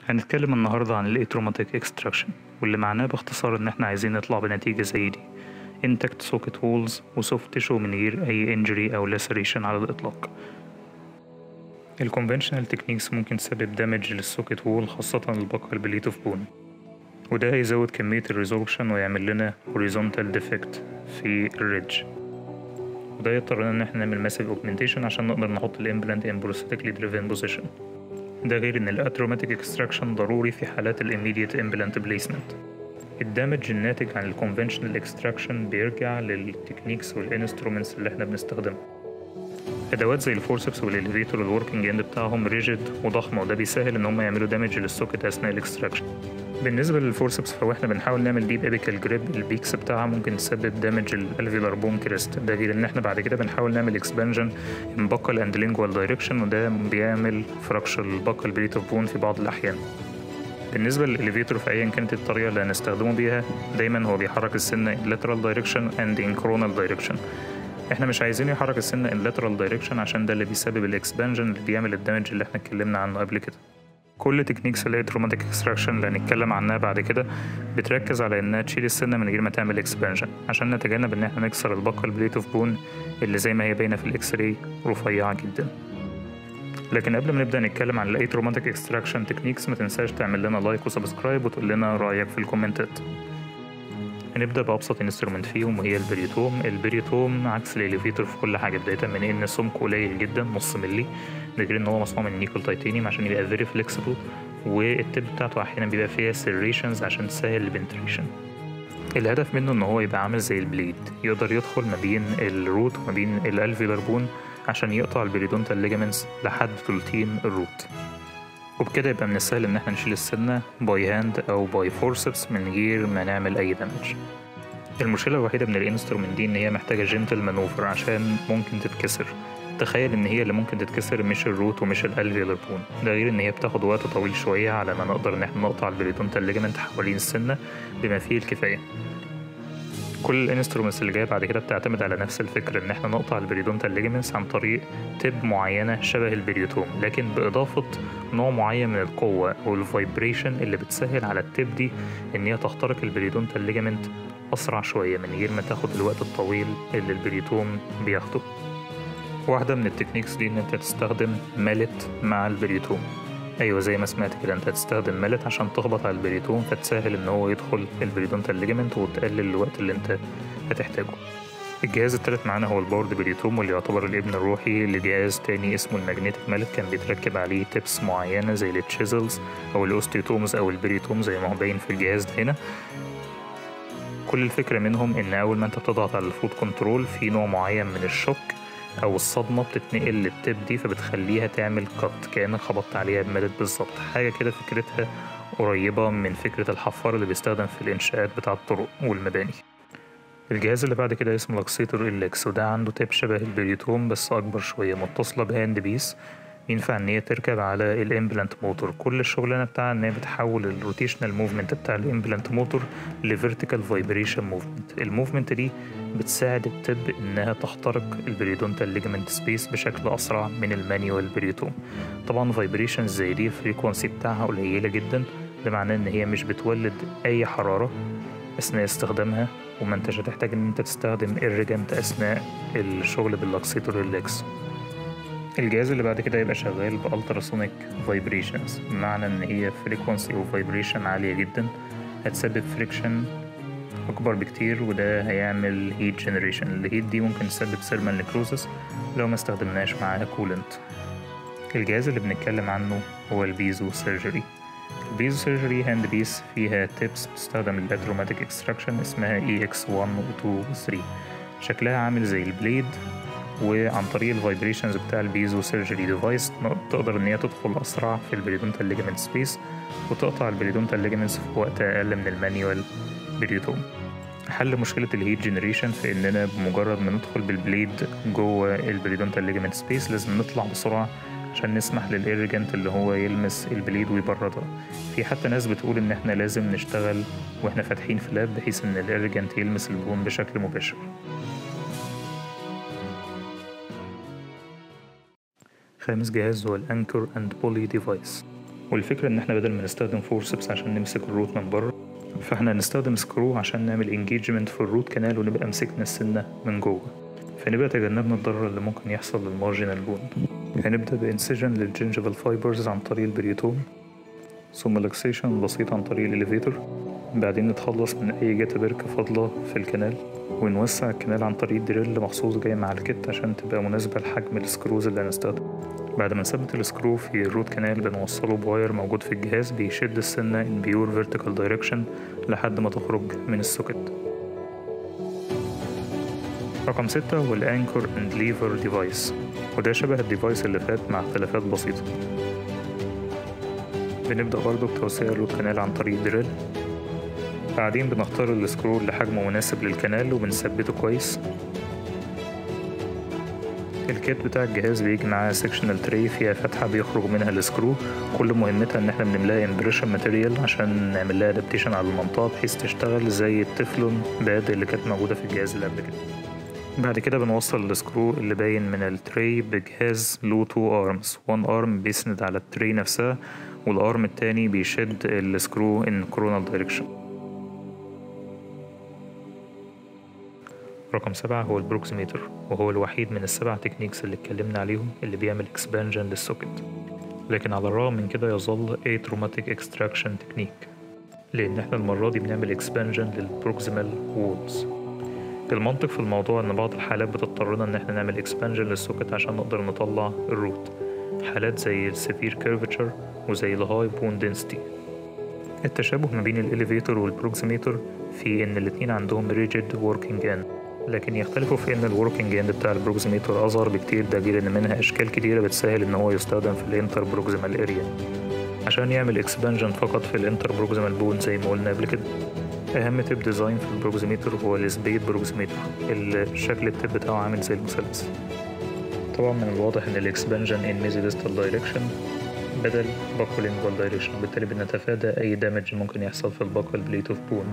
هنتكلم النهاردة عن الاتروماتيك اكستراكشن واللي معناه باختصار ان احنا عايزين نطلع بنتيجة زي دي intact socket walls وسوفت تيشو من غير اي injury او laceration على الاطلاق الكونفنشنال تكنيكس ممكن تسبب دامج للسوكت وول خاصة البقع البليت اوف بون وده هيزود كمية الريزوربشن ويعمل لنا horizontal defect في الريدج وده يضطرنا ان احنا نعمل massive augmentation عشان نقدر نحط الامبلانت in prosthetically driven position ده غير ان الاتروماتيك اكستراكشن ضروري في حالات الاميديت امبلانت بليسمنت الدمج الناتج عن الكونفنشنال اكستراكشن بيرجع للتكنيكس والانسترومنتس اللي احنا بنستخدمها ادوات زي الفورسبس والاليفيتور الوركينج اند بتاعهم ريجيد وضخمه وده بيسهل ان هم يعملوا دامج للسوكت اثناء الاكستراكشن بالنسبه للفورسبس فهو احنا بنحاول نعمل ديب ابيكال جريب البيكس بتاعها ممكن تسبب دامج الالفيولار بون كريست ده غير ان احنا بعد كده بنحاول نعمل اكسبانجن ان بكال اند لينجوال دايركشن وده بيعمل فراكشر البكال بريت اوف بون في بعض الاحيان بالنسبة للإليفيتور في أيا كانت الطريقة اللي هنستخدمه بيها دايما هو بيحرك السنة in lateral direction and in coronal direction احنا مش عايزين يحرك السنة in lateral direction عشان ده اللي بيسبب الاكسبانجن اللي بيعمل الدمج اللي احنا اتكلمنا عنه قبل كده كل تكنيكس الاتروماتيك اكستراكشن اللي هنتكلم عنها بعد كده بتركز على انها تشيل السنة من غير ما تعمل اكسبانجن عشان نتجنب ان احنا نكسر البقة البليت اوف بون اللي زي ما هي باينة في الاكس راي رفيعة جدا لكن قبل ما نبدا نتكلم عن الاتروماتيك اكستراكشن تكنيكس ما تنساش تعمل لنا لايك وسبسكرايب وتقول لنا رايك في الكومنتات هنبدا بابسط انسترومنت فيهم وهي البريتوم البريتوم عكس الاليفيتور في كل حاجه بدايه من ان سمكه قليل جدا نص ملي ده غير ان هو مصنوع من نيكل تيتانيوم عشان يبقى فيري فليكسبل والتب بتاعته احيانا بيبقى فيها سيريشنز عشان تسهل البنتريشن الهدف منه ان هو يبقى عامل زي البليد يقدر يدخل ما بين الروت وما بين الالفيولار بون عشان يقطع البريدونتال ليجامنتس لحد تلتين الروت وبكده يبقى من السهل ان احنا نشيل السنة باي هاند او باي فورسبس من غير ما نعمل اي دامج المشكلة الوحيدة من الانسترومنت دي ان هي محتاجة جنتل مانوفر عشان ممكن تتكسر تخيل ان هي اللي ممكن تتكسر مش الروت ومش الالفيولار بون ده غير ان هي بتاخد وقت طويل شوية على ما نقدر ان احنا نقطع البريدونتال ليجامنت حوالين السنة بما فيه الكفاية كل الانسترومنتس اللي جايه بعد كده بتعتمد على نفس الفكره ان احنا نقطع البريدونتال ليجمنتس عن طريق تب معينه شبه البريوتوم لكن باضافه نوع معين من القوه او الفايبريشن اللي بتسهل على التب دي ان هي تخترق البريدونتال ليجمنت اسرع شويه من غير ما تاخد الوقت الطويل اللي البريوتوم بياخده واحده من التكنيكس دي ان انت تستخدم مالت مع البريوتوم ايوه زي ما سمعت كده انت هتستخدم مالت عشان تخبط على البريتون فتسهل ان هو يدخل البريدونتال ليجمنت وتقلل الوقت اللي انت هتحتاجه الجهاز التالت معانا هو البورد بريتوم واللي يعتبر الابن الروحي لجهاز تاني اسمه الماجنتيك مالت كان بيتركب عليه تيبس معينة زي التشيزلز أو الأوستيوتومز أو البريتوم زي ما هو باين في الجهاز ده هنا كل الفكرة منهم إن أول ما أنت بتضغط على الفوت كنترول في نوع معين من الشوك او الصدمه بتتنقل للتب دي فبتخليها تعمل قط كانك خبطت عليها بمدد بالظبط حاجه كده فكرتها قريبه من فكره الحفار اللي بيستخدم في الانشاءات بتاع الطرق والمباني الجهاز اللي بعد كده اسمه لاكسيتور إلكس وده عنده تيب شبه البريتوم بس أكبر شوية متصلة بهاند بيس ينفع إن هي تركب على الإمبلانت موتور كل الشغلانة بتاعها إن هي بتحول الروتيشنال موفمنت بتاع الإمبلانت موتور لفيرتيكال فايبريشن موفمنت الموفمنت دي بتساعد التب إنها تخترق البريدونتال ليجمنت سبيس بشكل أسرع من المانيوال بريتوم طبعا فايبريشن زي دي الفريكونسي بتاعها قليلة جدا ده معناه إن هي مش بتولد أي حرارة أثناء استخدامها وما انتش هتحتاج ان انت تستخدم irrigant اثناء الشغل باللاكسيتور ريلاكس الجهاز اللي بعد كده يبقى شغال بالتراسونيك فايبريشنز بمعنى ان هي فريكونسي او فايبريشن عالية جدا هتسبب فريكشن اكبر بكتير وده هيعمل هيت جنريشن الهيت دي ممكن تسبب سيرمال نيكروزس لو ما استخدمناش معاها كولنت الجهاز اللي بنتكلم عنه هو البيزو سيرجري البيزو سيرجري هاند بيس فيها تيبس بتستخدم الاتروماتيك اكستراكشن اسمها اي اكس 1 و 2 و 3 شكلها عامل زي البليد وعن طريق الفايبريشنز بتاع البيزو سيرجري ديفايس تقدر ان هي تدخل اسرع في البريدونتال ليجمنت سبيس وتقطع البريدونتال ليجمنتس في وقت اقل من المانيوال بريتوم حل مشكلة الهيت جنريشن في اننا بمجرد ما ندخل بالبليد جوه البريدونتال ليجمنت سبيس لازم نطلع بسرعة عشان نسمح للإيرجنت اللي هو يلمس البليد ويبردها في حتى ناس بتقول ان احنا لازم نشتغل واحنا فاتحين فلاب بحيث ان الإيرجنت يلمس البون بشكل مباشر خامس جهاز هو الانكر اند بولي ديفايس والفكرة إن إحنا بدل ما نستخدم فورسبس عشان نمسك الروت من بره فإحنا هنستخدم سكرو عشان نعمل انجيجمنت في الروت كانال ونبقى مسكنا السنة من جوه فنبقى تجنبنا الضرر اللي ممكن يحصل للمارجنال بون هنبدأ بانسجن للجنجفال فايبرز عن طريق البريتون ثم لاكسيشن بسيط عن طريق الإليفيتور بعدين نتخلص من أي جاتا بركة فاضلة في الكنال ونوسع الكنال عن طريق دريل مخصوص جاي مع الكت عشان تبقى مناسبة لحجم السكروز اللي هنستخدمه بعد ما نثبت السكرو في الروت كانال بنوصله بواير موجود في الجهاز بيشد السنة in pure vertical direction لحد ما تخرج من السوكت رقم ستة هو الانكر اند ليفر ديفايس وده شبه الديفايس اللي فات مع اختلافات بسيطة بنبدأ برضو بتوسيع الروت كانال عن طريق دريل بعدين بنختار السكرو اللي حجمه مناسب للكنال وبنثبته كويس الكيت بتاع الجهاز بيجي معاه سيكشنال تري فيها فتحة بيخرج منها السكرو كل مهمتها ان احنا بنملاها امبريشن ماتيريال عشان نعمل لها ادابتيشن على المنطقة بحيث تشتغل زي التفلون باد اللي كانت موجودة في الجهاز اللي قبل كده بعد كده بنوصل السكرو اللي باين من التري بجهاز له تو ارمز وان ارم بيسند على التري نفسها والارم التاني بيشد السكرو ان كورونال دايركشن رقم سبعة هو البروكسيميتر وهو الوحيد من السبع تكنيكس اللي اتكلمنا عليهم اللي بيعمل اكسبانجن للسوكت لكن على الرغم من كده يظل atraumatic extraction تكنيك لأن احنا المرة دي بنعمل اكسبانجن للبروكسيمال وولز المنطق في الموضوع إن بعض الحالات بتضطرنا إن احنا نعمل اكسبانجن للسوكت عشان نقدر نطلع الروت حالات زي السيفير كيرفتشر وزي الهاي بون density التشابه ما بين الإليفيتور والبروكسيميتور في إن الاتنين عندهم rigid working end لكن يختلفوا في ان الوركينج اند بتاع البروكسيميتور اصغر بكتير ده غير ان منها اشكال كتيره بتسهل ان هو يستخدم في الانتر بروكسيمال اريا عشان يعمل اكسبانجن فقط في الانتر بروكسيمال بون زي ما قلنا قبل كده اهم تيب ديزاين في البروكسيميتور هو السبيد بروكسيميتور اللي شكل التيب بتاعه عامل زي المثلث طبعا من الواضح ان الاكسبانجن ان ميزيدستال دايركشن بدل باكولينجوال دايركشن وبالتالي بنتفادى اي دامج ممكن يحصل في الباكل بليت اوف بون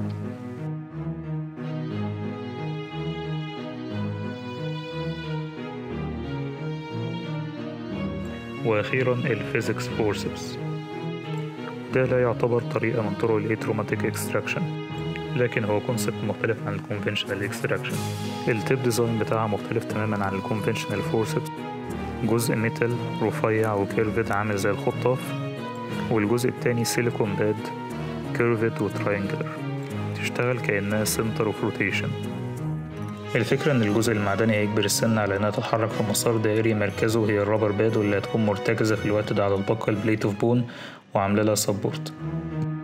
وأخيرا الفيزيكس فورسبس ده لا يعتبر طريقة من طرق الاتروماتيك اكستراكشن لكن هو كونسبت مختلف عن الكونفنشنال اكستراكشن التيب ديزاين بتاعها مختلف تماما عن الكونفنشنال فورسبس جزء ميتال رفيع وكيرفد عامل زي الخطاف والجزء التاني سيليكون باد كيرفد وتراينجلر تشتغل كأنها سنتر اوف روتيشن الفكرة إن الجزء المعدني هيجبر السن على إنها تتحرك في مسار دائري مركزه هي الرابر باد واللي هتكون مرتكزة في الوقت ده على البقة البليت اوف بون وعاملة لها سبورت